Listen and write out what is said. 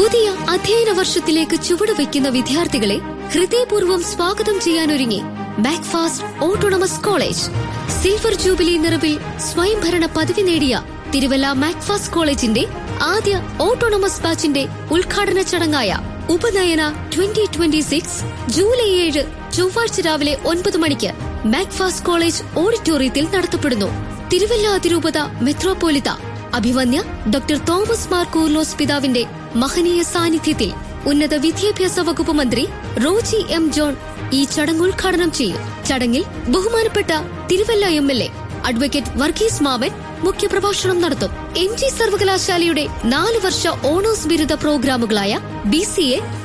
പുതിയ അധ്യയന വർഷത്തിലേക്ക് ചുവടുവെക്കുന്ന വിദ്യാർത്ഥികളെ ഹൃദയപൂർവ്വം സ്വാഗതം ചെയ്യാനൊരുങ്ങി ബാക്ക്ഫാസ്റ്റ് ഓട്ടോണമസ് കോളേജ് സിൽവർ ജൂബിലി നിറവിൽ സ്വയംഭരണ പദവി നേടിയ തിരുവല്ല മാക്ഫാസ്റ്റ് കോളേജിന്റെ ആദ്യ ഓട്ടോണമസ് ബാച്ചിന്റെ ഉദ്ഘാടന ചടങ്ങായ ഉപനയന ട്വന്റി ട്വന്റി സിക്സ് ജൂലൈ ഏഴ് ചൊവ്വാഴ്ച രാവിലെ ഒൻപത് മണിക്ക് മാക്ഫാസ്റ്റ് കോളേജ് ഓഡിറ്റോറിയത്തിൽ നടത്തപ്പെടുന്നു തിരുവല്ല അതിരൂപത മെത്രോപോലിത്ത അഭിവന്യ ഡോക്ടർ തോമസ് മാർ കൂർലോസ് പിതാവിന്റെ മഹനീയ സാന്നിധ്യത്തിൽ ഉന്നത വിദ്യാഭ്യാസ വകുപ്പ് മന്ത്രി റോജി എം ജോൺ ഈ ചടങ്ങ് ഉദ്ഘാടനം ചെയ്യും ചടങ്ങിൽ ബഹുമാനപ്പെട്ട Thiruvalla M L A advocate Varghese Mammen മുഖ്യപ്രഭാഷണം നടത്തും എം ജി സർവകലാശാലയുടെ നാല് വർഷ ഓണേഴ്സ് ബിരുദ പ്രോഗ്രാമുകളായ ബി സി എ